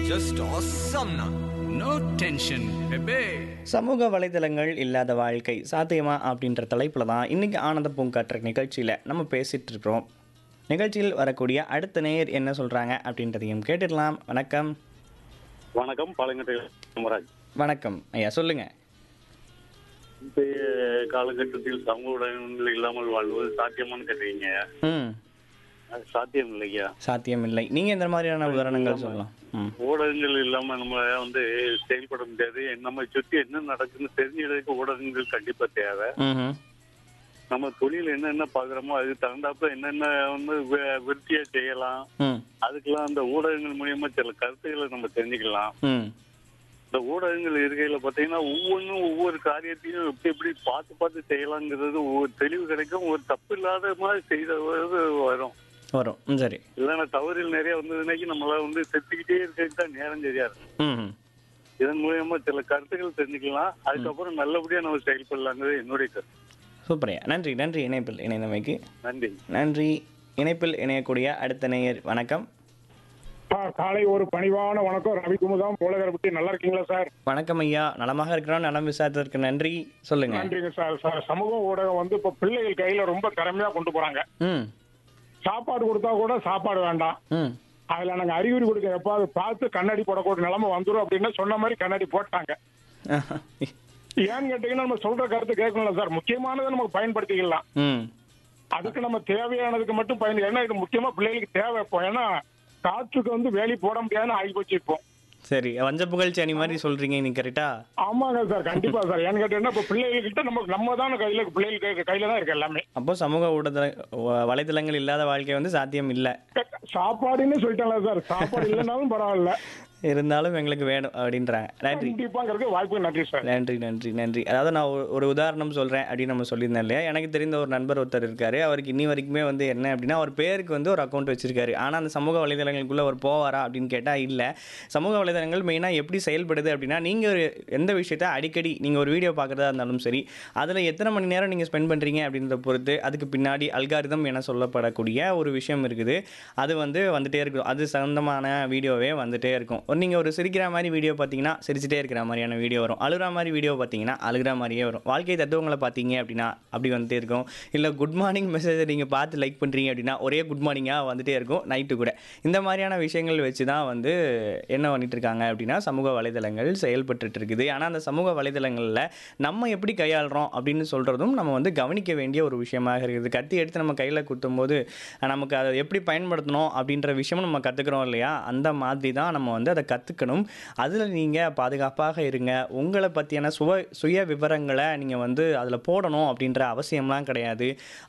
just awesome now. No tension பெபே சமூக வலைதளங்கள் இல்லாத வாழ்க்கை சாத்தியமா அப்படின்ற தலைப்பில் தான் இன்றைக்கி ஆனந்த பூங்காற்று நிகழ்ச்சியில் நம்ம பேசிகிட்டு இருக்கிறோம் நிகழ்ச்சியில் வரக்கூடிய அடுத்த நேயர் என்ன சொல்கிறாங்க அப்படின்றதையும் கேட்டுடலாம் வணக்கம் வணக்கம் பாலங்கட்டை காமராஜ் வணக்கம் ஐயா சொல்லுங்கள் இன்றைய காலகட்டத்தில் சமூக ஊடகங்கள் இல்லாமல் வாழ்வது சாத்தியமான்னு கேட்டீங்க ம் அது சாத்தியம் இல்லையா சாத்தியம் இல்லை நீங்கள் இந்த மாதிரியான உதாரணங்கள் சொல்லலாம் ம் ஊடகங்கள் இல்லாம நம்ம வந்து செயல்பட முடியாது நம்ம சுத்தி என்ன நடக்குன்னு தெரிஞ்சதுக்கு ஊடகங்கள் கண்டிப்பா தேவை ம் நம்ம தொழில் என்னென்ன பாக்குறோமோ அதுக்கு தகுந்தாப்புல என்னென்ன வந்து வி- விருத்தியா செய்யலாம் ம் அதுக்கெல்லாம் அந்த ஊடகங்கள் மூலியமா சில கருத்துக்களை நம்ம தெரிஞ்சுக்கலாம் ம் இந்த ஊடகங்கள் இருக்கையில பாத்தீங்கன்னா ஒவ்வொன்றும் ஒவ்வொரு காரியத்தையும் எப்படி எப்படி பார்த்து பார்த்து செய்யலாங்கிறது ஒவ்வொரு தெளிவு கிடைக்கும் ஒரு தப்பு இல்லாத மாதிரி செய்தது வரும் வரும் ம் சரி இல்லைன்னா தவறில் நிறைய வந்ததுனாக்கி நம்மள வந்து செத்துக்கிட்டே இருக்கிறதுக்கு தான் நேரம் சரியா இருக்கும் ம் இதன் மூலியமா சில கருத்துக்கள் தெரிஞ்சுக்கலாம் அதுக்கப்புறம் நல்லபடியா நம்ம செயல்படலாங்கிறது என்னுடைய கருத்து சூப்பரையா நன்றி நன்றி இணைப்பில் இணைந்தமைக்கு நன்றி நன்றி இணைப்பில் இணையக்கூடிய அடுத்த நேயர் வணக்கம் சார் காலை ஒரு பணிவான வணக்கம் ரவிக்குமுதம் போலகரப்பட்டி நல்லா இருக்கீங்களா சார் வணக்கம் ஐயா நலமாக இருக்கிறோம் நலம் விசாரித்ததற்கு நன்றி சொல்லுங்க நன்றிங்க சார் சார் சமூக ஊடகம் வந்து இப்ப பிள்ளைகள் கையில ரொம்ப திறமையா கொண்டு போறாங்க ம் சாப்பாடு கொடுத்தா கூட சாப்பாடு வேண்டாம் ம் அதுல நாங்க அறிகுறி கொடுக்க எப்பாவது பார்த்து கண்ணாடி போடக்கூடிய நிலைமை வந்துரும் அப்படின்னு சொன்ன மாதிரி கண்ணாடி போட்டாங்க ஏன்னு கேட்டீங்கன்னா நம்ம சொல்ற கருத்து கேட்கணும்ல சார் முக்கியமானதை நமக்கு பயன்படுத்திக்கலாம் ம் அதுக்கு நம்ம தேவையானதுக்கு மட்டும் பயன் ஏன்னா இது முக்கியமா பிள்ளைகளுக்கு தேவை இப்போ ஏன்னா காற்றுக்கு வந்து வேலி போட முடியாதுன்னு ஆகி போச்சு இப்போ சரி வஞ்ச புகழ்ச்சி அணி மாதிரி சொல்றீங்க நீ கரெக்டா ஆமாங்க சார் கண்டிப்பா சார் ஏன்னு கேட்டீங்கன்னா இப்போ பிள்ளைகள்கிட்ட நம்ம நம்ம தான் கையில பிள்ளைகள் கை- கையில தான் இருக்கு எல்லாமே அப்போ சமூக ஊடக வ- வலைதளங்கள் இல்லாத வாழ்க்கை வந்து சாத்தியம் இல்லை சாப்பாடுன்னு சொல்லிட்டாங்களா சார் சாப்பாடு இல்லைனாலும் பரவாயில்ல இருந்தாலும் எங்களுக்கு வேணும் அப்படின்றாங்க நன்றி கண்டிப்பாங்கிறது வாய்ப்பு நன்றி சார் நன்றி நன்றி நன்றி அதாவது நான் ஒரு- ஒரு உதாரணம் சொல்கிறேன் அப்படின்னு நம்ம சொல்லியிருந்தேன் இல்லையா எனக்கு தெரிந்த ஒரு நண்பர் ஒருத்தர் இருக்கார் அவருக்கு இன்னி வரைக்குமே வந்து என்ன அப்படின்னா அவர் பேருக்கு வந்து ஒரு அக்கௌண்ட் வச்சிருக்காரு ஆனால் அந்த சமூக வலைதளங்களுக்குள்ளே அவர் போவாரா அப்படின்னு கேட்டால் இல்லை சமூக வலைதளங்கள் மெயினாக எப்படி செயல்படுது அப்படின்னா நீங்கள் ஒரு எந்த விஷயத்த அடிக்கடி நீங்கள் ஒரு வீடியோ பார்க்குறதா இருந்தாலும் சரி அதில் எத்தனை மணி நேரம் நீங்கள் ஸ்பெண்ட் பண்ணுறீங்க அப்படின்றத பொறுத்து அதுக்கு பின்னாடி அல்காரிதம் என சொல்லப்படக்கூடிய ஒரு விஷயம் இருக்குது அது வந்து வந்துட்டே இருக்கும் அது சம்மந்தமான வீடியோவே வந்துட்டே இருக்கும் நீங்கள் ஒரு சிரிக்கிற மாதிரி வீடியோ பார்த்தீங்கன்னா சிரிச்சிட்டே இருக்கிற மாதிரியான வீடியோ வரும் அழுகிற மாதிரி வீடியோ பார்த்தீங்கன்னா அழுகிற மாதிரியே வரும் வாழ்க்கை தத்துவங்களை பார்த்தீங்க அப்படின்னா அப்படி வந்துட்டே இருக்கும் இல்லை குட் மார்னிங் மெசேஜை நீங்கள் பார்த்து லைக் பண்ணுறீங்க அப்படின்னா ஒரே குட் மார்னிங்காக வந்துட்டே இருக்கும் நைட்டு கூட இந்த மாதிரியான விஷயங்கள் வச்சு தான் வந்து என்ன பண்ணிட்டு இருக்காங்க அப்படின்னா சமூக வலைதளங்கள் செயல்பட்டுட்டு இருக்குது ஆனால் அந்த சமூக வலைதளங்களில் நம்ம எப்படி கையாளுறோம் அப்படின்னு சொல்கிறதும் நம்ம வந்து கவனிக்க வேண்டிய ஒரு விஷயமாக இருக்குது கத்தி எடுத்து நம்ம கையில் குத்தும்போது நமக்கு அதை எப்படி பயன்படுத்தணும் அப்படின்ற விஷயமும் நம்ம கற்றுக்குறோம் இல்லையா அந்த மாதிரி தான் நம்ம வந்து அதை கற்றுக்கணும் அதில் நீங்கள் பாதுகாப்பாக இருங்க உங்களை பற்றியான சுவ சுய விவரங்களை நீங்கள் வந்து அதில் போடணும் அப்படின்ற அவசியம்லாம் கிடையாது